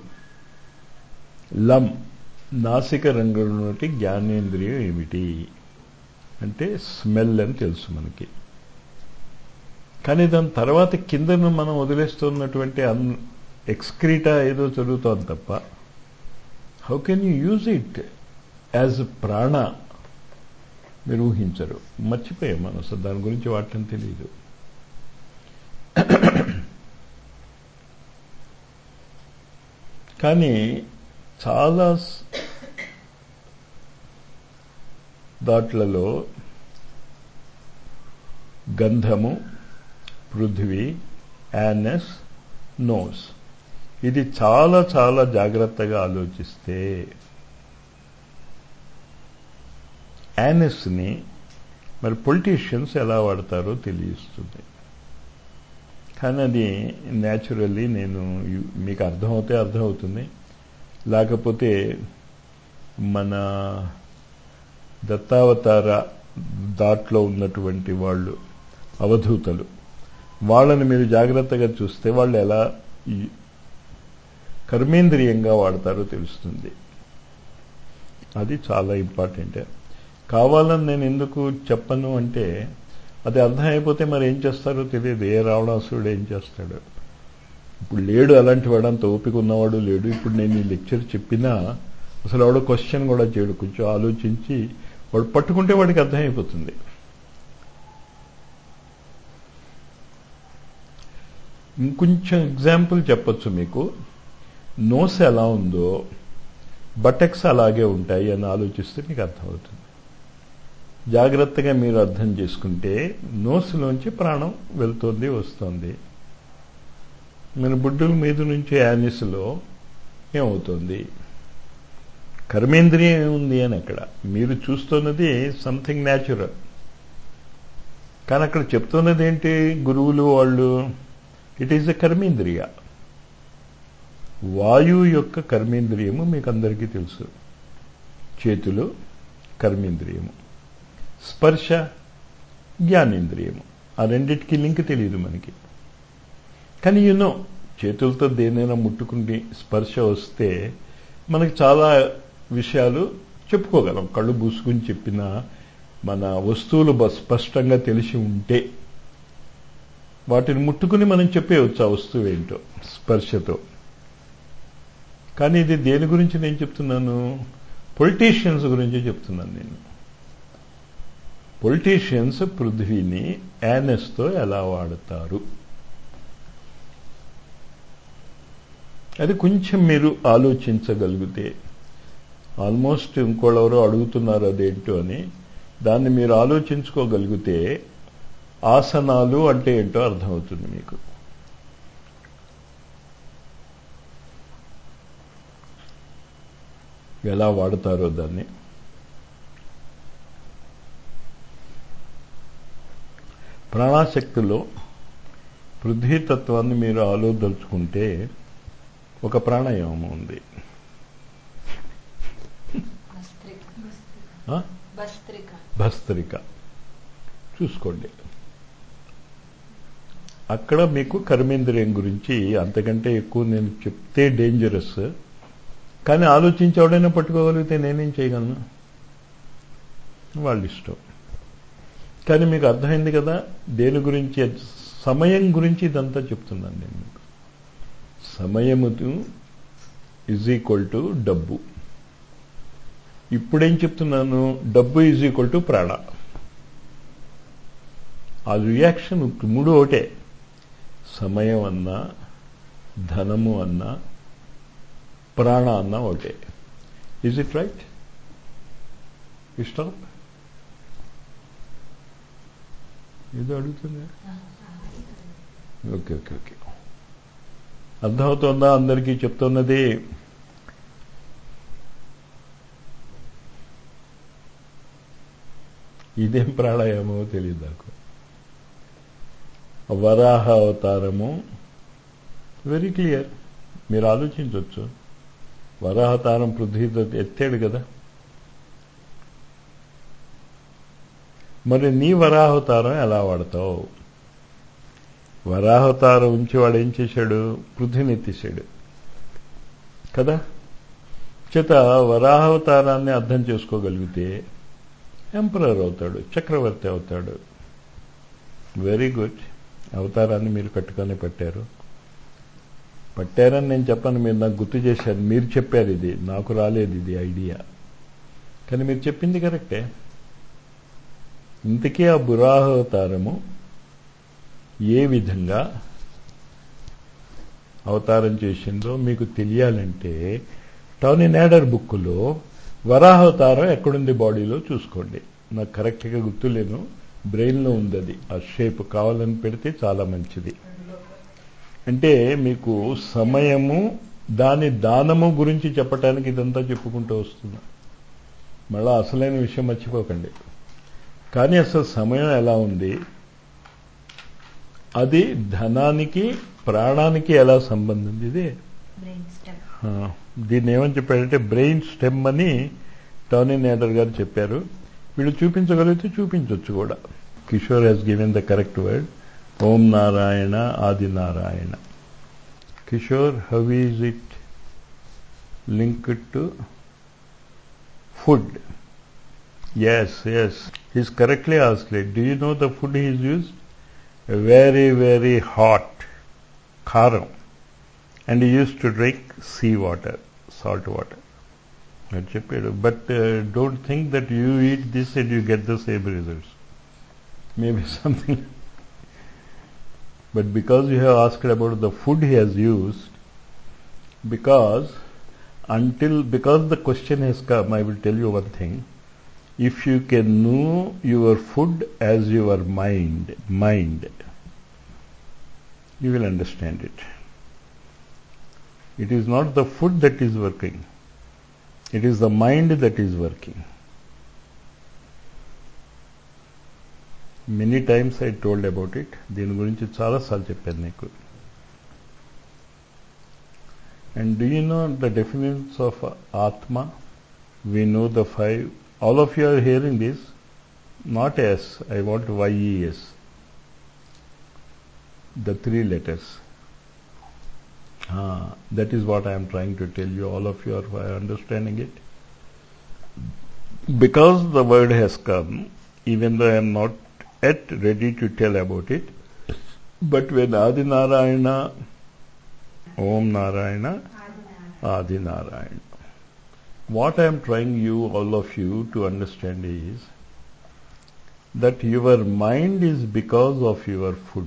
లం నాసిక రంగులోటి జ్ఞానేంద్రియం ఏమిటి అంటే స్మెల్ అని తెలుసు మనకి కానీ దాని తర్వాత కిందను మనం వదిలేస్తున్నటువంటి అన్ ఎక్స్క్రీటా ఏదో చదువుతాం తప్ప how can you use it as ప్రాణ మీరు ఊహించరు మర్చిపోయాం మనం అసలు దాని గురించి వాడటం తెలియదు కానీ చాలా దాట్లలో గంధము పృథ్వీ యానస్ నోస్ ఇది చాలా చాలా జాగ్రత్తగా ఆలోచిస్తే యానస్ని మరి పొలిటీషియన్స్ ఎలా వాడతారో తెలియస్తుంది కానీ అది న్యాచురల్లీ నేను మీకు అర్థమవుతే అర్థమవుతుంది లేకపోతే మన దత్తావతార దాట్లో ఉన్నటువంటి వాళ్ళు అవధూతలు వాళ్ళని మీరు జాగ్రత్తగా చూస్తే వాళ్ళు ఎలా కర్మేంద్రియంగా వాడతారో తెలుస్తుంది అది చాలా ఇంపార్టెంట్ కావాలని నేను ఎందుకు చెప్పను అంటే అది అర్థం అయిపోతే మరి ఏం చేస్తారో తెలియదు ఏ రావణాసురుడు ఏం చేస్తాడు ఇప్పుడు లేడు అలాంటి వాడు అంత ఓపిక ఉన్నవాడు లేడు ఇప్పుడు నేను ఈ లెక్చర్ చెప్పినా అసలు వాడు క్వశ్చన్ కూడా చేయడు కొంచెం ఆలోచించి వాడు పట్టుకుంటే వాడికి అర్థమైపోతుంది ఇంకొంచెం ఎగ్జాంపుల్ చెప్పొచ్చు మీకు నోస్ ఎలా ఉందో బటెక్స్ అలాగే ఉంటాయి అని ఆలోచిస్తే మీకు అర్థమవుతుంది జాగ్రత్తగా మీరు అర్థం చేసుకుంటే నోస్లోంచి ప్రాణం వెళ్తుంది వస్తుంది మన బుడ్డుల మీద నుంచి యానిస్లో ఏమవుతుంది కర్మేంద్రియం ఏముంది అని అక్కడ మీరు చూస్తున్నది సంథింగ్ న్యాచురల్ కానీ అక్కడ చెప్తున్నది ఏంటి గురువులు వాళ్ళు ఇట్ ఈజ్ ఎ కర్మేంద్రియ వాయువు యొక్క కర్మేంద్రియము మీకు అందరికీ తెలుసు చేతులు కర్మేంద్రియము స్పర్శ జ్ఞానేంద్రియము ఆ రెండింటికి లింక్ తెలియదు మనకి కానీ యూనో చేతులతో దేనైనా ముట్టుకుంటే స్పర్శ వస్తే మనకి చాలా విషయాలు చెప్పుకోగలం కళ్ళు పూసుకుని చెప్పిన మన వస్తువులు స్పష్టంగా తెలిసి ఉంటే వాటిని ముట్టుకుని మనం చెప్పేయచ్చు ఆ వస్తువు ఏంటో స్పర్శతో కానీ ఇది దేని గురించి నేను చెప్తున్నాను పొలిటీషియన్స్ గురించి చెప్తున్నాను నేను పొలిటీషియన్స్ పృథ్వీని యానెస్తో ఎలా వాడతారు అది కొంచెం మీరు ఆలోచించగలిగితే ఆల్మోస్ట్ ఇంకోళ్ళెవరో అడుగుతున్నారు అదేంటో అని దాన్ని మీరు ఆలోచించుకోగలిగితే ఆసనాలు అంటే ఏంటో అర్థమవుతుంది మీకు ఎలా వాడతారో దాన్ని ప్రాణాశక్తిలో పృథ్వీతత్వాన్ని మీరు ఆలోదలుచుకుంటే ఒక ప్రాణాయామం ఉంది భస్త్రిక ఆ? భస్త్రిక భస్త్రిక చూసుకోండి అక్కడ మీకు కర్మేంద్రియం గురించి అంతకంటే ఎక్కువ నేను చెప్తే డేంజరస్ కానీ ఆలోచించి ఎవడైనా పట్టుకోగలిగితే నేనేం చేయగలను వాళ్ళ ఇష్టం కానీ మీకు అర్థమైంది కదా దేని గురించి సమయం గురించి ఇదంతా చెప్తున్నాను నేను మీకు సమయము ఈజ్ ఈక్వల్ టు డబ్బు ఇప్పుడేం చెప్తున్నాను డబ్బు ఈజ్ ఈక్వల్ టు ప్రాణ ఆ రియాక్షన్ మూడు ఒకటే సమయం అన్నా ధనము అన్నా ప్రాణ అన్నా ఒకటే ఈజ్ ఇట్ రైట్ ఇష్టం ఏదో అడుగుతుంది ఓకే ఓకే ఓకే అర్థమవుతోందా అందరికీ చెప్తున్నది ఇదేం ప్రాణాయామో తెలియదు నాకు వరాహ అవతారము వెరీ క్లియర్ మీరు ఆలోచించవచ్చు వరాహతారం పృథ్వీతో ఎత్తాడు కదా మరి నీ వరాహవతారం ఎలా వాడతావు వరాహవతారం ఉంచి వాడు ఏం చేశాడు పృథ్వీని ఎత్తేసాడు కదా చేత వరాహవతారాన్ని అర్థం చేసుకోగలిగితే ఎంపరర్ అవుతాడు చక్రవర్తి అవుతాడు వెరీ గుడ్ అవతారాన్ని మీరు కట్టుకొని పెట్టారు పట్టారని నేను చెప్పను మీరు నాకు గుర్తు చేశారు మీరు చెప్పారు ఇది నాకు రాలేదు ఇది ఐడియా కానీ మీరు చెప్పింది కరెక్టే ఇంతకీ ఆ బురాహవతారము ఏ విధంగా అవతారం చేసిందో మీకు తెలియాలంటే టౌనీ నేడర్ బుక్లో వరాహవతారం ఎక్కడుంది బాడీలో చూసుకోండి నాకు కరెక్ట్గా గుర్తులేను బ్రెయిన్లో ఉంది అది ఆ షేప్ కావాలని పెడితే చాలా మంచిది అంటే మీకు సమయము దాని దానము గురించి చెప్పటానికి ఇదంతా చెప్పుకుంటూ వస్తున్నా మళ్ళా అసలైన విషయం మర్చిపోకండి కానీ అసలు సమయం ఎలా ఉంది అది ధనానికి ప్రాణానికి ఎలా సంబంధం ఇదే బ్రెయిన్ స్టెమ్ ఆ, దీన్ని ఏమని చెప్పాడంటే బ్రెయిన్ స్టెమ్ అని టోనీ నేడర్ గారు చెప్పారు వీళ్ళు చూపించగలిగితే చూపించవచ్చు కూడా Kishore has given the correct word Om Narayana Adi Narayana Kishore how is it linked to food yes yes is correctly asked do you know the food is used very very hot కారం and he used to drink sea water, salt water. అని చెప్పాడు but don't think that you eat this and you get the same results maybe something but because you have asked about the food he has used because until because the question has come, I will tell you one thing. If you can know your food as your mind, mind, you will understand it. It is not the food that is working. It is the mind that is working. Many times I told about it. దీని గురించి చాలాసార్లు చెప్పాను నీకు And do you know the definitions of Atma? We know the five. All of you are hearing this. Not S. I want Y-E-S. The three letters. Ah, that is what I am trying to tell you. All of you are understanding it. Because the word has come, even though I am not yet ready to tell about it, but when Adi Narayana, Om Narayana, Adi Narayana. What I am trying you, all of you, to understand is that your mind is because of your food.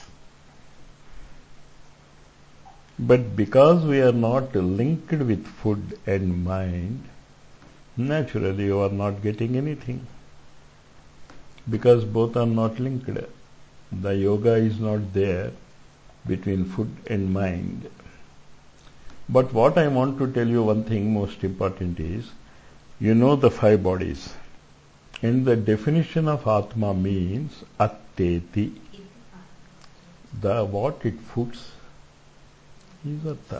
But because we are not linked with food and mind, naturally you are not getting anything. Because both are not linked. The yoga is not there between food and mind. But what I want to tell you one thing most important is, you know the five bodies. And the definition of Atma means atteti. ఇది ఆ, The what it foods is atta.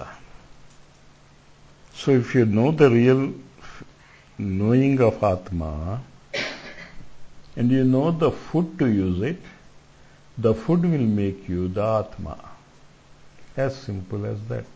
So if you know the real f- knowing of Atma and you know the food to use it, the food will make you the Atma. As simple as that.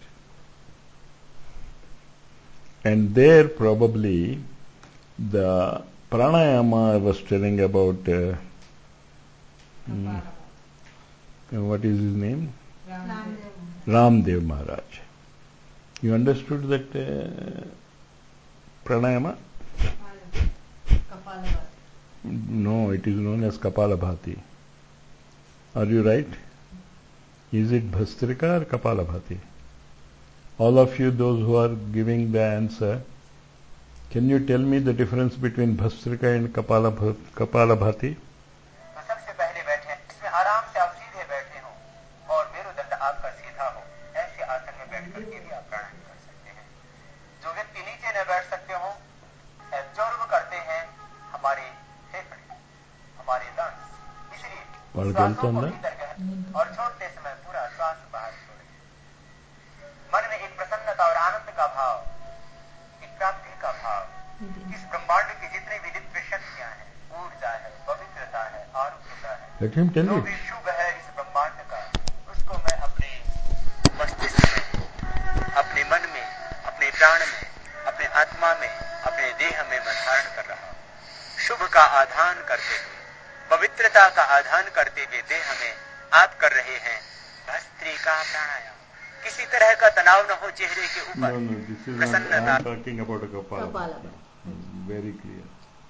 And there probably the pranayama I was telling about, uh, mm, kapalbhati. what is his name? Ramadev. Ramdev Maharaj. You understood that uh, pranayama? Kapalbhati. Kapalbhati. No, it is known as Kapalabhati. Are you right? Is it Bhastrika or Kapalabhati? All of you, those who are giving the answer, can you tell me the difference between Bhastrika and Kapalabha- Kapalabhati? तो सबसे पहले बैठे इसमें आराम से आप सीधे बैठे हो और मेरुदंड आपका सीधा हो ऐसे आसन में बैठ करके भी आप प्राणायाम कर सकते हैं जो व्यक्ति नीचे न बैठ सकते हो एब्जॉर्ब करते हैं हमारे फेफड़े हमारे लंग्स इसलिए और श्वासों गलत को अंदर? भीतर गहन और छोड़ते समय पूरा श्वास बाहर छोड़े मन में एक प्रसन्नता और आनंद का भाव एक प्राप्ति का भाव ఇది. इस ब्रह्मांड की जितनी भी दिव्य शक्तियां हैं ऊर्जा है पवित्रता है आरोग्यता है Let him tell जो you. भी शुभ है इस ब्रह्मांड का उसको मैं अपने मस्तिष्क में अपने मन में अपने प्राण में अपने आत्मा में अपने देह में मैं धारण कर रहा हूँ शुभ का आधान करते हुए पवित्रता का आधान करते हुए देह में आप कर रहे हैं भस्त्रिका प्राणायाम किसी तरह का तनाव न हो चेहरे के No, ऊपर no, this is not, I प्रसन्नता am talking about a Kapalabhati. Kapalabhati. Mm, Very clear.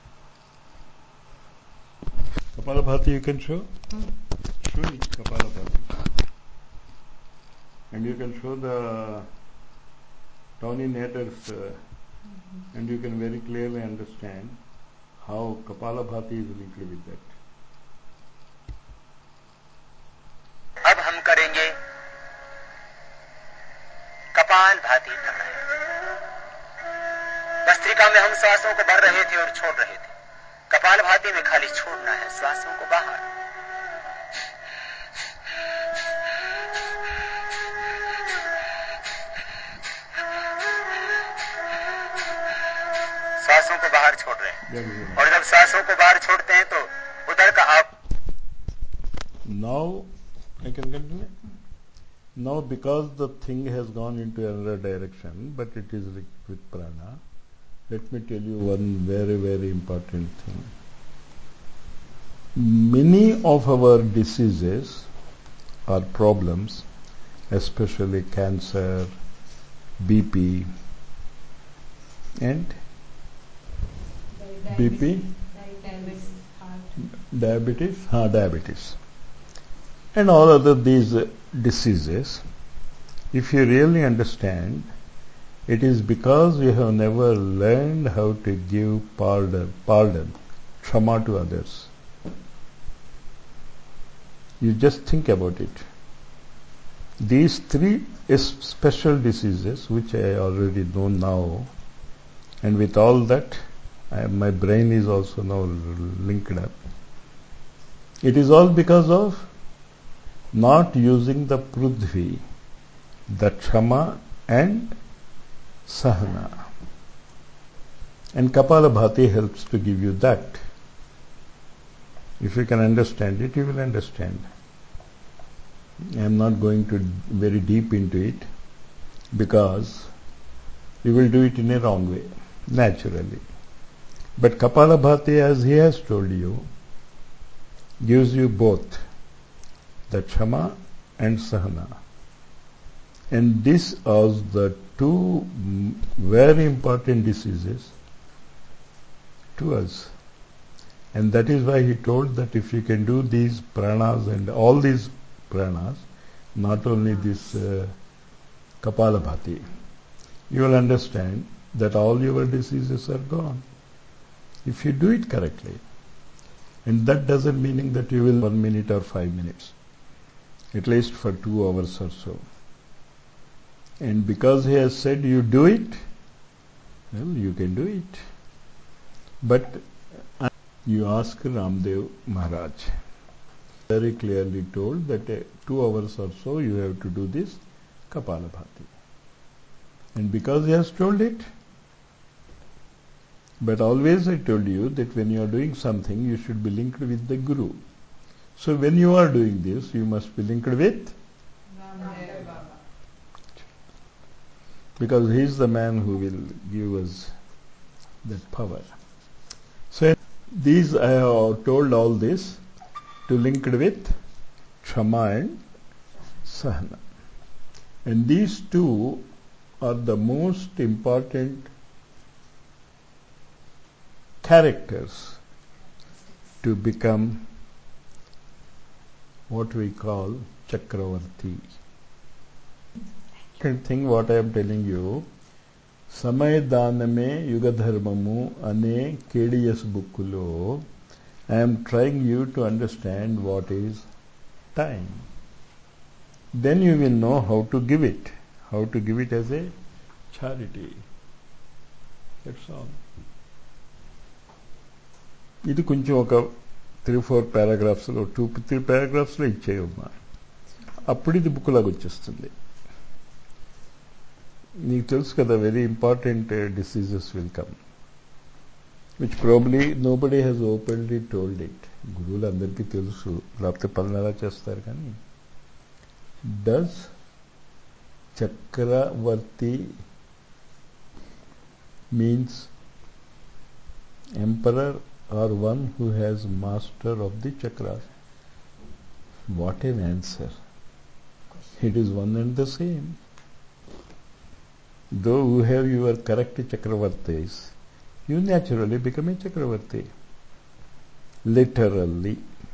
Kapalabhati you can show? Show it, Kapalabhati. And you can show the Tony Nader's, uh, and you can very clearly understand how Kapalabhati is linked with that. अब हम करेंगे कपाल भाती प्राणायाम भस्त्रिका में हम श्वासों को भर रहे थे और छोड़ रहे थे कपाल भाती में खाली छोड़ना है श्वासों को बाहर श्वासों को बाहर छोड़ रहे हैं That is enough. और जब श्वासों को बाहर छोड़ते हैं तो उधर का आप Now, I can continue? Now, because the thing has gone into another direction, but it is linked with prana, let me tell you one very, very important thing. Many of our diseases or problems, especially cancer, BP, and BP, diabetes heart diabetes, ah, diabetes, and all other these uh, diseases, if you really understand, it is because you have never learned how to give pardon, pardon, kshama to others. You just think about it. These three is special diseases, which I already know now, and with all that, I, my brain is also now linked up. It is all because of not using the prudhvi, the kshama and sahana. And Kapalabhati helps to give you that. If you can understand it, you will understand. I am not going to very deep into it because you will do it in a wrong way, naturally. But Kapalabhati, as he has told you, gives you both the Kshama and Sahana. And these are the two mm, very important diseases to us. And that is why he told that if you can do these pranas and all these pranas, not only this uh, Kapalabhati, you will understand that all your diseases are gone. If you do it correctly. And that doesn't mean that you will one minute or five minutes, at least for two hours or so. And because he has said you do it, well, you can do it. But uh, you ask Ramdev Maharaj. Very clearly told that uh, two hours or so you have to do this Kapalabhati. And because he has told it, but always I told you that when you are doing something, you should be linked with the Guru. So when you are doing this, you must be linked with, Ramdev Baba. because he is the man who will give us that power. So these I have told all this to link it with Kshama and Sahana. And these two are the most important characters to become what we call Chakravarti. Second thing what I am telling you, సమయదానమే యుగధర్మము అనే కేడిఎస్ బుక్లో I'm trying you to understand what is time then you will know how to give it how to give it as a charity that's all ఇది కొంచెం ఒక త్రీ ఫోర్ పారాగ్రాఫ్స్లో టూ త్రీ పారాగ్రాఫ్స్లో ఇచ్చేయమ్మా అప్పుడు ఇది బుక్ లాగా వచ్చేస్తుంది నీకు తెలుసు కదా very important diseases will come which probably nobody has openly told it గురువులు అందరికీ తెలుసు లేకపోతే పనులు ఎలా చేస్తారు కానీ డస్ చక్రవర్తి means emperor or one who has master of the chakras. What an answer. It is one and the same. Though you have your correct chakravartis, you naturally become a chakravarti. Literally.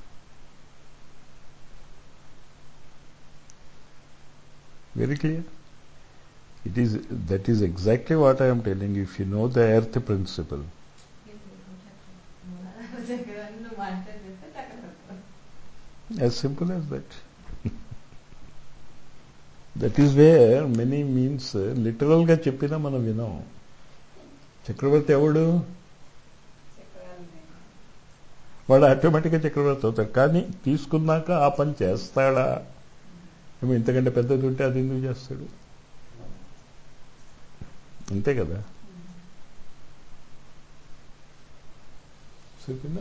Very clear? It is that is exactly what I am telling you. If you know the earth principle, నువ్వు మాస్టర్ చేస్తే చక్రవర్తి As simple as that. That is where many means లిటరల్గా చెప్పినా మనం వినాం చక్రవర్తి ఎవడు చక్రాలు ఉన్నాయి. వాడు ఆటోమేటిక్గా చక్రవర్తి అవుతాడు కానీ తీసుకున్నాక ఆ పని చేస్తాడా ఏమో ఇంతకంటే పెద్దది ఉంటే అది ఎందుకు చేస్తాడు అంతే కదా చెప్పిందా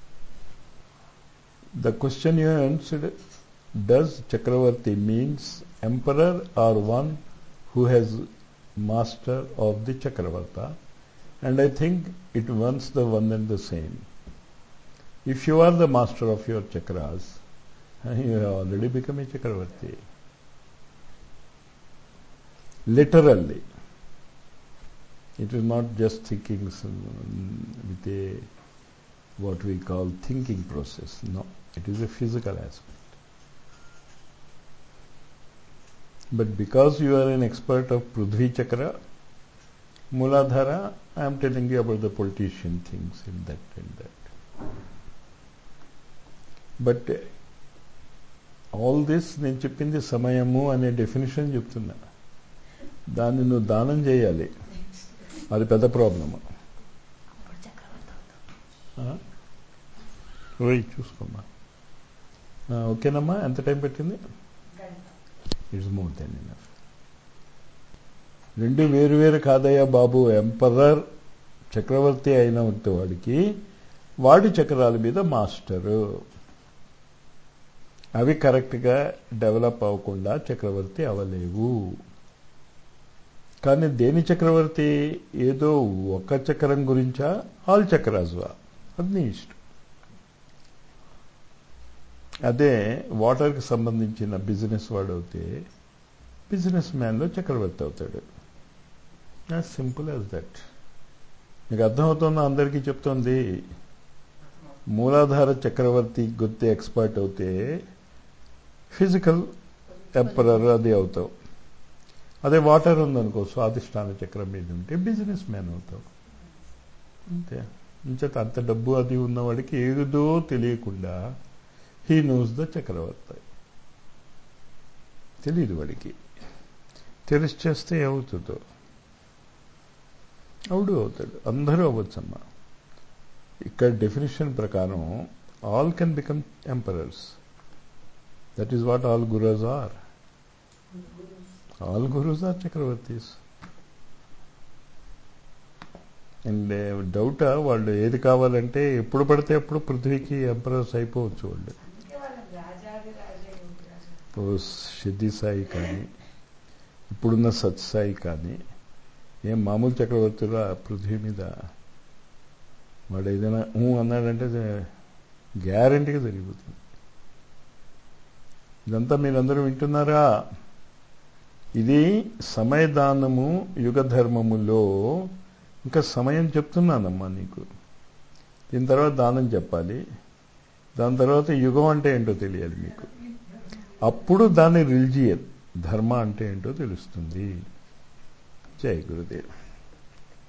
The question you answered, does Chakravarti means emperor or one who has master of the Chakravarta? And I think it wants the one and the same. If you are the master of your chakras, you have already become a Chakravarti. Literally. It is not just thinking some, with a what we call thinking process. No, it is a physical aspect. But because you are an expert of Prudhvi Chakra, Muladhara, I am telling you about the politician things in that and that. But uh, all this నేను చెప్పింది సమయము అనే డెఫినేషన్ చెప్తున్నా దాన్ని నువ్వు దానం చేయాలి అది పెద్ద ప్రాబ్లము అప్పుడు చక్రవర్తి అవుతావు. పోయి చూసుకోమ్మా ఆ, ఓకేనమ్మా ఎంత టైం పెట్టింది గంట ఇట్స్ మోర్ దెన్ ఇనఫ్ రెండు వేరు వేరు కాదయ్యా బాబు ఎంపరర్ చక్రవర్తి అయిన వాడికి వాడి చక్రాల మీద మాస్టరు అవి కరెక్ట్గా డెవలప్ అవ్వకుండా చక్రవర్తి అవ్వలేవు కానీ దేని చక్రవర్తి ఏదో ఒక చక్రం గురించా ఆల్ చక్రాజువా అది నీ ఇష్టం అదే వాటర్కి సంబంధించిన బిజినెస్ వాడు అవుతే బిజినెస్ మ్యాన్లో చక్రవర్తి అవుతాడు యాజ్ సింపుల్ యాజ్ దట్ మీకు అర్థమవుతుందో అందరికీ చెప్తోంది మూలాధార చక్రవర్తి గుర్తి ఎక్స్పర్ట్ అవుతే ఫిజికల్ ఎంపరర్ అది అవుతావు అదే వాటర్ ఉందనుకో స్వాదిష్టాన చక్రం మీద ఉంటే బిజినెస్ మ్యాన్ అవుతావు అంతే ఇంచేత అంత డబ్బు అది ఉన్నవాడికి ఏదో తెలియకుండా హీ నోస్ ద చక్రవర్తి తెలియదు వాడికి తెలిసి చేస్తే ఏమవుతుందో అవుడు అవుతాడు అందరూ అవ్వచ్చమ్మా ఇక్కడ డెఫినేషన్ ప్రకారం all can become emperors that is what all gurus are all gurus are చక్రవర్తీస్ అండ్ డౌట్ వాళ్ళు ఏది కావాలంటే ఎప్పుడు పడితే అప్పుడు పృథ్వీకి ఎంపరర్స్ అయిపోవచ్చు వాళ్ళు అందుకే వాళ్ళని రాజాది రాజే ఉంటారు. ఓ సిద్ధి సాయి కానీ ఇప్పుడున్న సత్సాయి కానీ ఏం మామూలు చక్రవర్తుల పృథ్వీ మీద వాడు ఏదైనా ఊ అన్నాడంటే గ్యారంటీగా జరిగిపోతుంది ఇదంతా మీరందరూ వింటున్నారా ఇది సమయదానము యుగ ధర్మములో ఇంకా సమయం చెప్తున్నానమ్మా నీకు దీని తర్వాత దానం చెప్పాలి దాని తర్వాత యుగం అంటే ఏంటో తెలియాలి మీకు అప్పుడు దాని రిలిజియన్ ధర్మ అంటే ఏంటో తెలుస్తుంది జై గురుదేవ్